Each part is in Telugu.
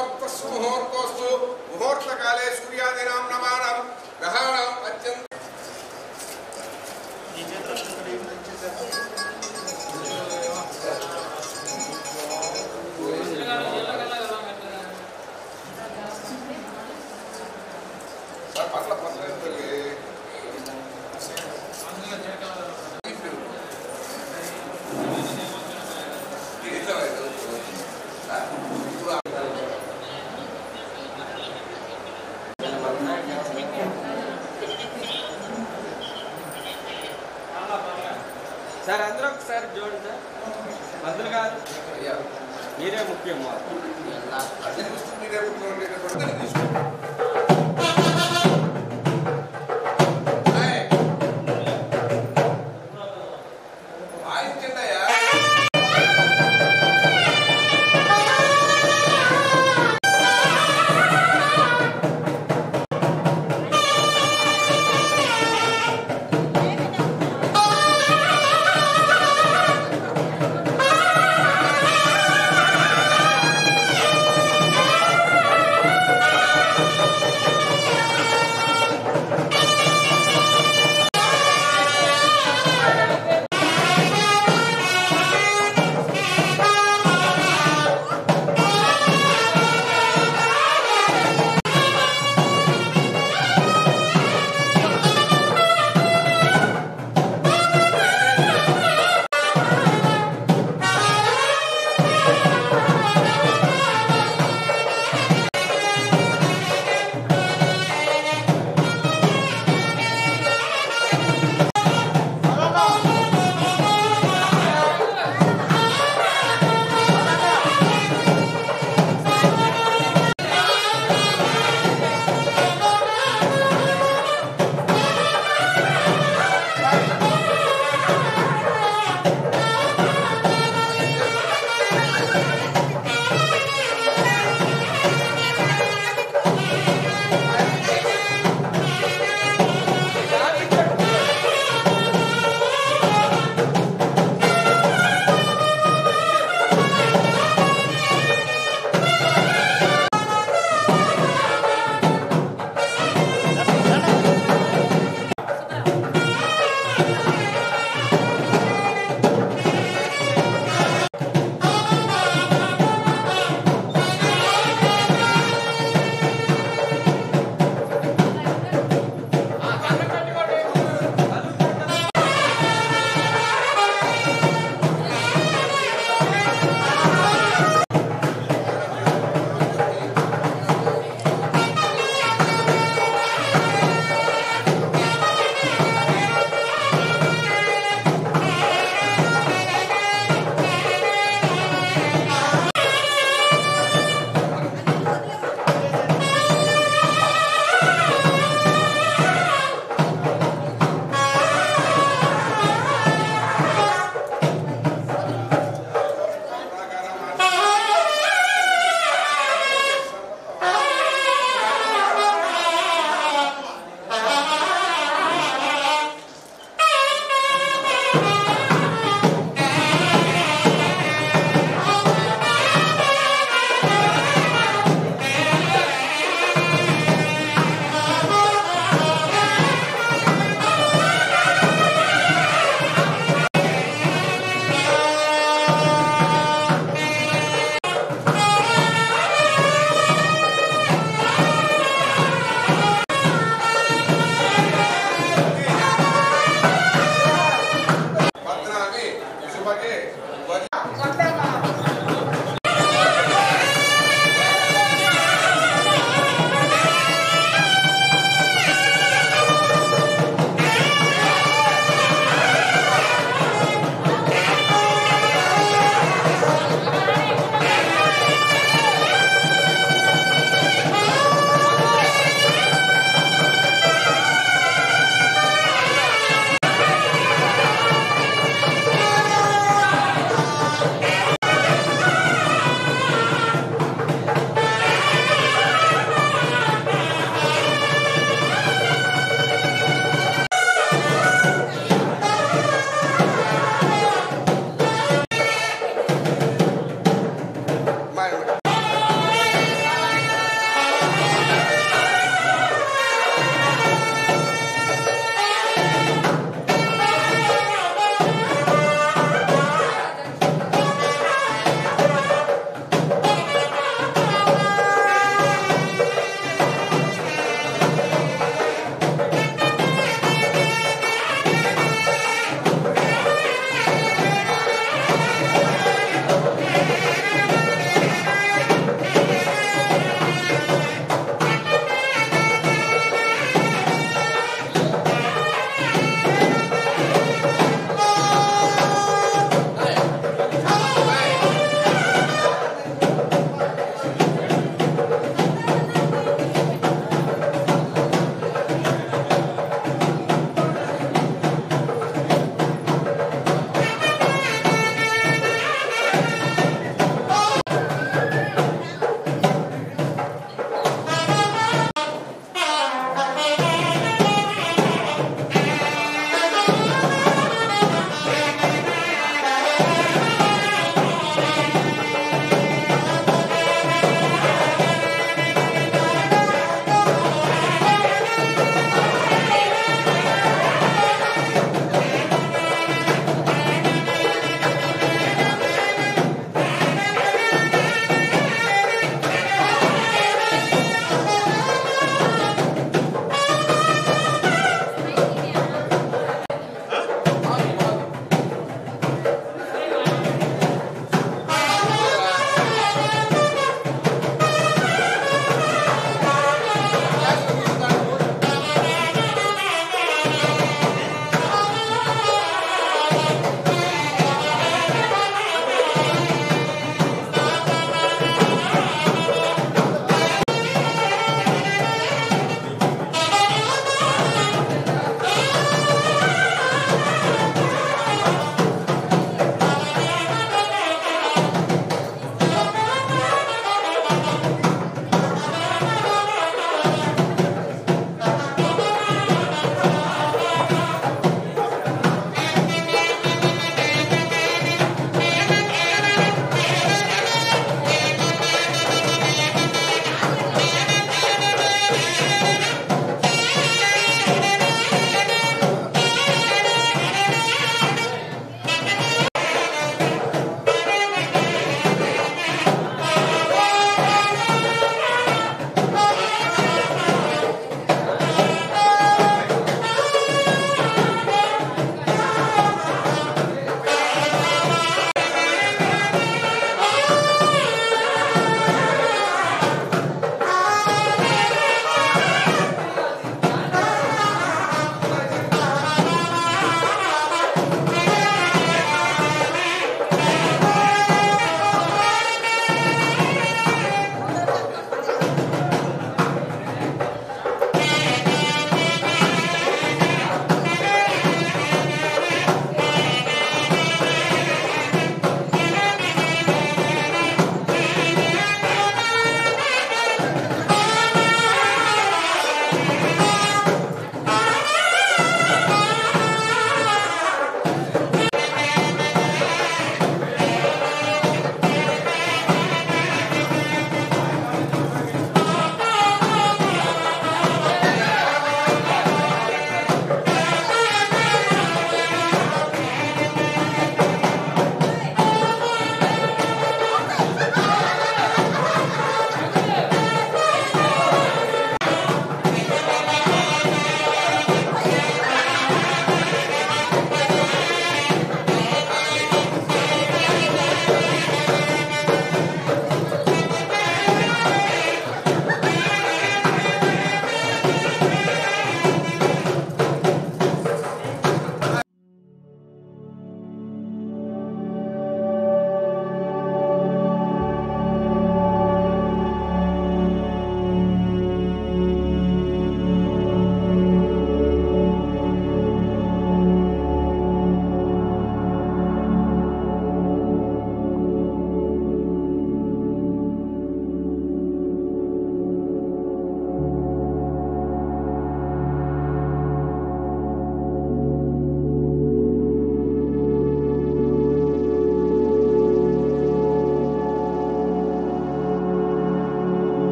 ముహూర్తస్సు ముహూర్తోస్తు ముహూర్తకాలే సూర్యాదీనాం నమానం గ్రహాణం అత్యంత సార్ పట్ల పట్ల సార్ అందరూ ఒకసారి చూడండి సార్ మందులు కాదు మీరే ముఖ్యం మాకు అట్లా చూస్తూ మీరే పుట్టుకోండి తీసుకో ఆయ్. వాయించండయ్యా. ఆ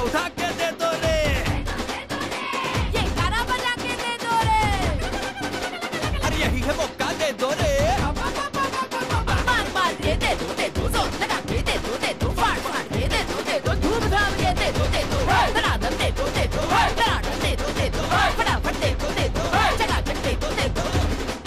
उठा के दे दो रे ये गाना बजा के दे दो रे अरे यही है मौका दे दो रे मार मार के दे दो दे दो जोर लगा के दे दो दे दो फाड़ फाड़ के दे दो दे दो धूमधाम के दे दो दे दो धड़ाधड़ दे दो दे दो धड़ाधड़ दे दो दे दो फटाफट दे दो दे दो चकाचक दे दो दे दो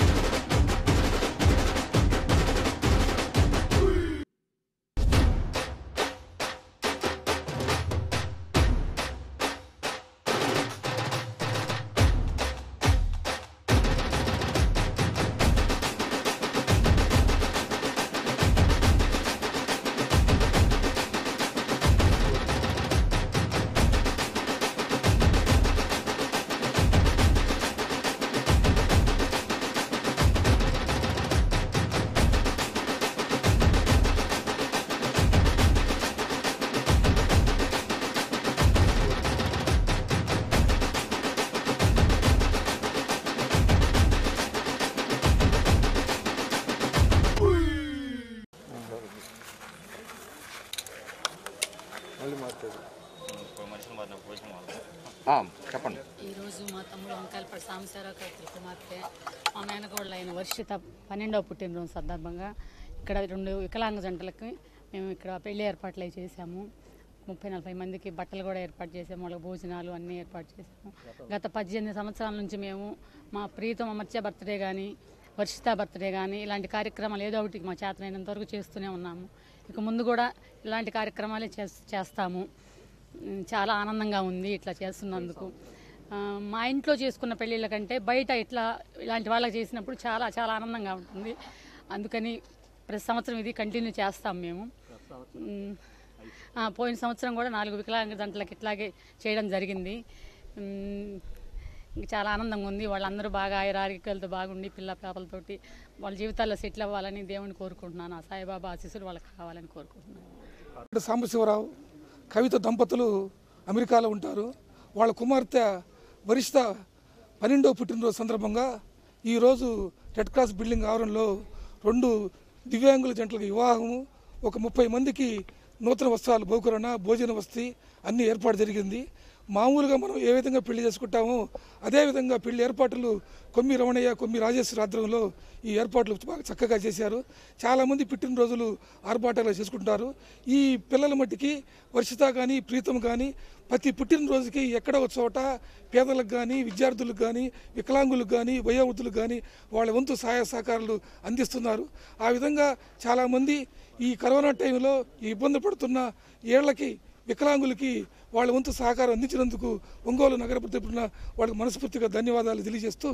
చెప్పండి ఈరోజు మా తమ్ముడు వంకాయలపడి సాంబశివరావు గారి కుమార్తె మా మేనకోడలు అయిన వర్షిత పన్నెండవ పుట్టినరోజు సందర్భంగా ఇక్కడ రెండు వికలాంగ జంటలకి మేము ఇక్కడ పెళ్లి ఏర్పాట్లు అవి చేశాము ముప్పై నలభై మందికి బట్టలు కూడా ఏర్పాటు చేసాము వాళ్ళకి భోజనాలు అన్నీ ఏర్పాటు చేసాము గత పద్దెనిమిది సంవత్సరాల నుంచి మేము మా ప్రీతం అమర్చ బర్త్డే కానీ వర్షిత బర్త్డే కానీ ఇలాంటి కార్యక్రమాలు ఏదో ఒకటి మా చేతనైనంత వరకు చేస్తూనే ఉన్నాము ఇక ముందు కూడా ఇలాంటి కార్యక్రమాలే చేస్- చేస్తాము ఉమ్, చాలా ఆనందంగా ఉంది ఇట్లా చేస్తున్నందుకు ఆ, మా ఇంట్లో చేసుకున్న పెళ్ళిళ్ళ కంటే బయట ఇట్లా ఇలాంటి వాళ్ళకి చేసినప్పుడు చాలా చాలా ఆనందంగా ఉంటుంది అందుకని ప్రతి సంవత్సరం ఇది కంటిన్యూ చేస్తాం మేము ఉమ్, ఆ, పోయిన సంవత్సరం కూడా నాలుగు వికలాంగ జంటలకు ఇట్లాగే చేయడం జరిగింది ఉమ్, ఇంకా చాలా ఆనందంగా ఉంది వాళ్ళందరూ బాగా ఆయురారోగ్యాలతో బాగుండి పిల్ల పాపలతోటి వాళ్ళ జీవితాల్లో సెటిల్ అవ్వాలని దేవుని కోరుకుంటున్నాను ఆ సాయిబాబా ఆశీస్సులు వాళ్ళకి కావాలని కోరుకుంటున్నాను ఇక్కడ సాంబశివరావు కవిత దంపతులు అమెరికాలో ఉంటారు వాళ్ళ కుమార్తె వరిష్ట పన్నెండవ పుట్టినరోజు సందర్భంగా ఈరోజు రెడ్ క్రాస్ బిల్డింగ్ ఆవరణలో రెండు దివ్యాంగుల జంటలకు వివాహము ఒక ముప్పై మందికి నూతన వస్త్రాలు బహుకరణ భోజన వస్తీ అన్ని ఏర్పాటు జరిగింది మామూలుగా మనం ఏ విధంగా పెళ్లి చేసుకుంటామో అదేవిధంగా పెళ్లి ఏర్పాట్లు కొమ్మి రమణయ్య కొమ్మి రాజేశ్వరి ఆధ్వర్యంలో ఈ ఏర్పాట్లు బాగా చక్కగా చేశారు చాలామంది పుట్టినరోజులు ఆర్భాటాలు చేసుకుంటారు ఈ పిల్లల మట్టికి వర్షిత కానీ ప్రీతం కానీ ప్రతి పుట్టినరోజుకి ఎక్కడ ఒక చోట పేదలకు కానీ విద్యార్థులకు కానీ వికలాంగులకు కానీ వయోవృద్ధులకు కానీ వాళ్ళ వంతు సహాయ సహకారాలు అందిస్తున్నారు ఆ విధంగా చాలామంది ఈ కరోనా టైంలో ఈ ఇబ్బంది పడుతున్న ఏళ్లకి వికలాంగులకి వాళ్ళ వంతు సహకారం అందించినందుకు ఒంగోలు నగర తరపున వాళ్ళకి మనస్ఫూర్తిగా ధన్యవాదాలు తెలియజేస్తూ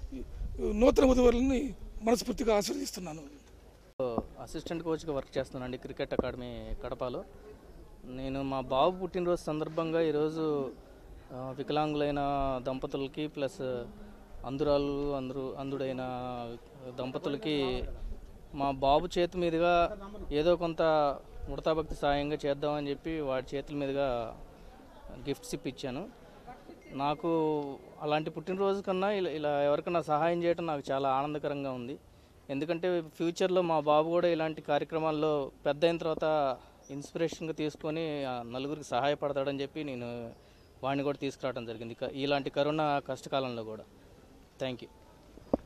నూతన వధువులని మనస్ఫూర్తిగా ఆశీర్వదిస్తున్నాను అసిస్టెంట్ కోచ్గా వర్క్ చేస్తున్నానండి క్రికెట్ అకాడమీ కడపలో నేను మా బాబు పుట్టినరోజు సందర్భంగా ఈరోజు ఆ, వికలాంగులైన దంపతులకి ప్లస్ అందురాలు అందరు అందుడైన దంపతులకి మా బాబు చేతి మీదుగా ఏదో కొంత ఉడతాభక్తి సాయంగా చేద్దామని చెప్పి వాడి చేతుల మీదుగా గిఫ్ట్స్ ఇప్పించాను నాకు అలాంటి పుట్టినరోజు కన్నా ఇలా ఇలా ఎవరికైనా సహాయం చేయడం నాకు చాలా ఆనందకరంగా ఉంది ఎందుకంటే ఫ్యూచర్లో మా బాబు కూడా ఇలాంటి కార్యక్రమాల్లో పెద్ద అయిన తర్వాత ఇన్స్పిరేషన్గా తీసుకొని ఆ నలుగురికి సహాయపడతాడని చెప్పి నేను వాడిని కూడా తీసుకురావడం జరిగింది క- ఇలాంటి కరోనా కష్టకాలంలో కూడా థ్యాంక్ యూ